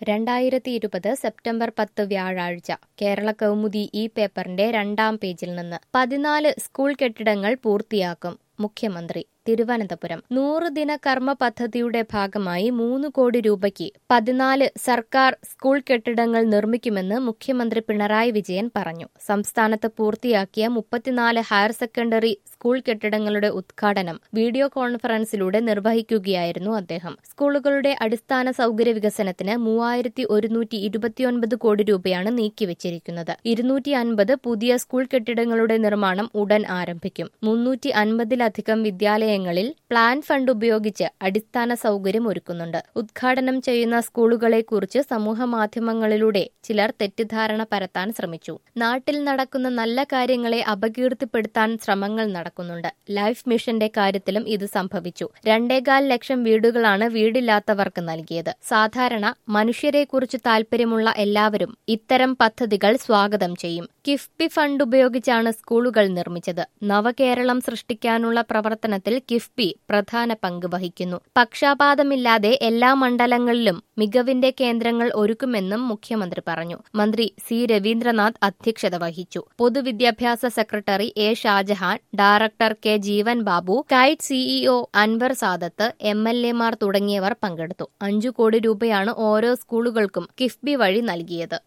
രണ്ടായിരത്തി ഇരുപത് സെപ്റ്റംബർ പത്ത് വ്യാഴാഴ്ച കേരള കൗമുദി ഈ പേപ്പറിന്റെ രണ്ടാം പേജിൽ നിന്ന് പതിനാല് സ്കൂൾ കെട്ടിടങ്ങൾ പൂർത്തിയാക്കും മുഖ്യമന്ത്രി തിരുവനന്തപുരം നൂറ് ദിന കർമ്മ പദ്ധതിയുടെ ഭാഗമായി മൂന്ന് കോടി രൂപയ്ക്ക് പതിനാല് സർക്കാർ സ്കൂൾ കെട്ടിടങ്ങൾ നിർമ്മിക്കുമെന്ന് മുഖ്യമന്ത്രി പിണറായി വിജയൻ പറഞ്ഞു സംസ്ഥാനത്ത് പൂർത്തിയാക്കിയ മുപ്പത്തിനാല് ഹയർ സെക്കൻഡറി സ്കൂൾ കെട്ടിടങ്ങളുടെ ഉദ്ഘാടനം വീഡിയോ കോൺഫറൻസിലൂടെ നിർവഹിക്കുകയായിരുന്നു അദ്ദേഹം സ്കൂളുകളുടെ അടിസ്ഥാന സൗകര്യ വികസനത്തിന് മൂവായിരത്തി ഒരുന്നൂറ്റി ഇരുപത്തിയൊൻപത് കോടി രൂപയാണ് നീക്കിവച്ചിരിക്കുന്നത് ഇരുന്നൂറ്റി അൻപത് പുതിയ സ്കൂൾ കെട്ടിടങ്ങളുടെ നിർമ്മാണം ഉടൻ ആരംഭിക്കും മുന്നൂറ്റി അൻപതിലധികം വിദ്യാലയങ്ങളിൽ പ്ലാൻ ഫണ്ട് ഉപയോഗിച്ച് അടിസ്ഥാന സൗകര്യം ഒരുക്കുന്നുണ്ട് ഉദ്ഘാടനം ചെയ്യുന്ന സ്കൂളുകളെക്കുറിച്ച് സമൂഹ മാധ്യമങ്ങളിലൂടെ ചിലർ തെറ്റിദ്ധാരണ പരത്താൻ ശ്രമിച്ചു നാട്ടിൽ നടക്കുന്ന നല്ല കാര്യങ്ങളെ അപകീർത്തിപ്പെടുത്താൻ ശ്രമങ്ങൾ നടക്കുന്നുണ്ട് ലൈഫ് മിഷന്റെ കാര്യത്തിലും ഇത് സംഭവിച്ചു രണ്ടേകാൽ ലക്ഷം വീടുകളാണ് വീടില്ലാത്തവർക്ക് നൽകിയത് സാധാരണ മനുഷ്യരെക്കുറിച്ച് താൽപര്യമുള്ള എല്ലാവരും ഇത്തരം പദ്ധതികൾ സ്വാഗതം ചെയ്യും കിഫ്ബി ഫണ്ട് ഉപയോഗിച്ചാണ് സ്കൂളുകൾ നിർമ്മിച്ചത് നവകേരളം സൃഷ്ടിക്കാനുള്ള പ്രവർത്തനത്തിൽ കിഫ്ബി പ്രധാന പങ്ക് വഹിക്കുന്നു പക്ഷാപാതമില്ലാതെ എല്ലാ മണ്ഡലങ്ങളിലും മികവിന്റെ കേന്ദ്രങ്ങൾ ഒരുക്കുമെന്നും മുഖ്യമന്ത്രി പറഞ്ഞു മന്ത്രി സി രവീന്ദ്രനാഥ് അധ്യക്ഷത വഹിച്ചു പൊതുവിദ്യാഭ്യാസ secretary A Shajahan director K Jeevan Babu KITE CEO Anwar Sadath M L എമാർ തുടങ്ങിയവർ പങ്കെടുത്തു അഞ്ചു കോടി രൂപയാണ് ഓരോ സ്കൂളുകൾക്കും കിഫ്ബി വഴി നൽകിയത്